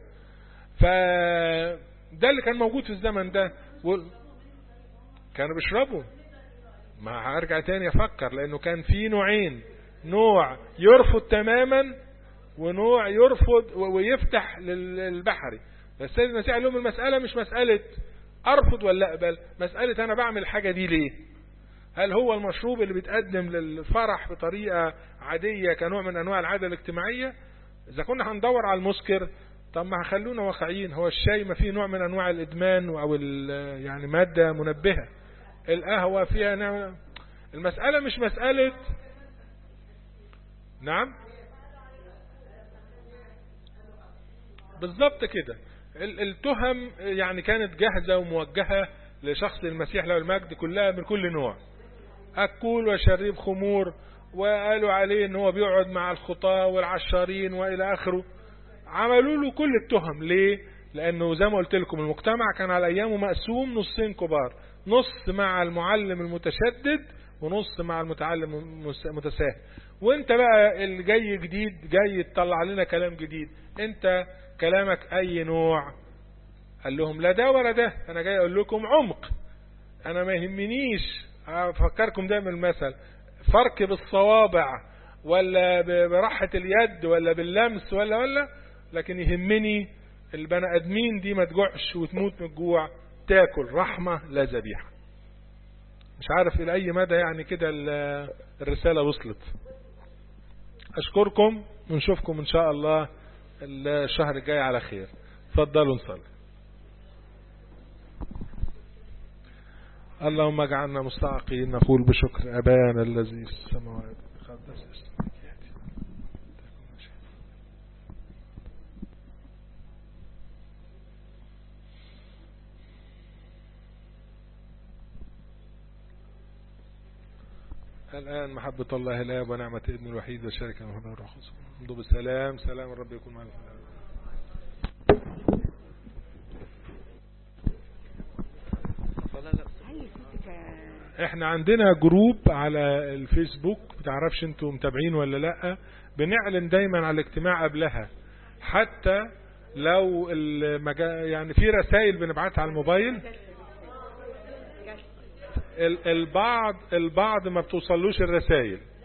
Speaker 1: فده اللي كان موجود في الزمن ده كانوا بيشربوا ما هرجع تاني افكر لانه كان في نوعين نوع يرفض تماما ونوع يرفض ويفتح للبحري السيد المسيح قال لهم المسألة مش مسألة ارفض ولا اقبل مسألة انا بعمل الحاجة دي ليه هل هو المشروب اللي بيتقدم للفرح بطريقة عادية كنوع من انواع العادة الاجتماعية اذا كنا هندور على المسكر طب ما خلونا واقعيين هو الشاي ما فيه نوع من انواع الادمان او يعني مادة منبهة القهوة فيها نوع المسألة مش مسألة نعم بالظبط كده التهم يعني كانت جاهزة وموجهة لشخص المسيح له المجد كلها من كل نوع أكل وشريب خمور وقالوا عليه ان هو بيقعد مع الخطاة والعشارين والى اخره عملوا له كل التهم ليه لانه زي ما قلت لكم المجتمع كان على ايامه مقسوم نصين كبار نص مع المعلم المتشدد ونص مع المتعلم المتساهل وانت بقى اللي جاي جديد جاي تطلع لنا كلام جديد انت كلامك اي نوع قال لهم لا ده ولا ده انا جاي اقول لكم عمق انا ما يهمنيش افكركم دايما المثل فرق بالصوابع ولا براحة اليد ولا باللمس ولا ولا لكن يهمني البني ادمين دي ما تجوعش وتموت من الجوع تاكل رحمة لا ذبيحة مش عارف الى اي مدى يعني كده الرسالة وصلت اشكركم ونشوفكم ان شاء الله الشهر الجاي على خير تفضلوا نصلي اللهم اجعلنا مستعقين نقول بشكر ابانا الذي في السماوات قدس اسمك ياتي الآن محبة الله الآب ونعمة ابن الوحيد وشركة محمد الروح القدس امضوا بالسلام سلام الرب يكون معكم احنا عندنا جروب على الفيسبوك بتعرفش انتوا متابعين ولا لا بنعلن دايما على الاجتماع قبلها حتى لو المجا... يعني في رسائل بنبعتها على الموبايل البعض البعض ما بتوصلوش الرسائل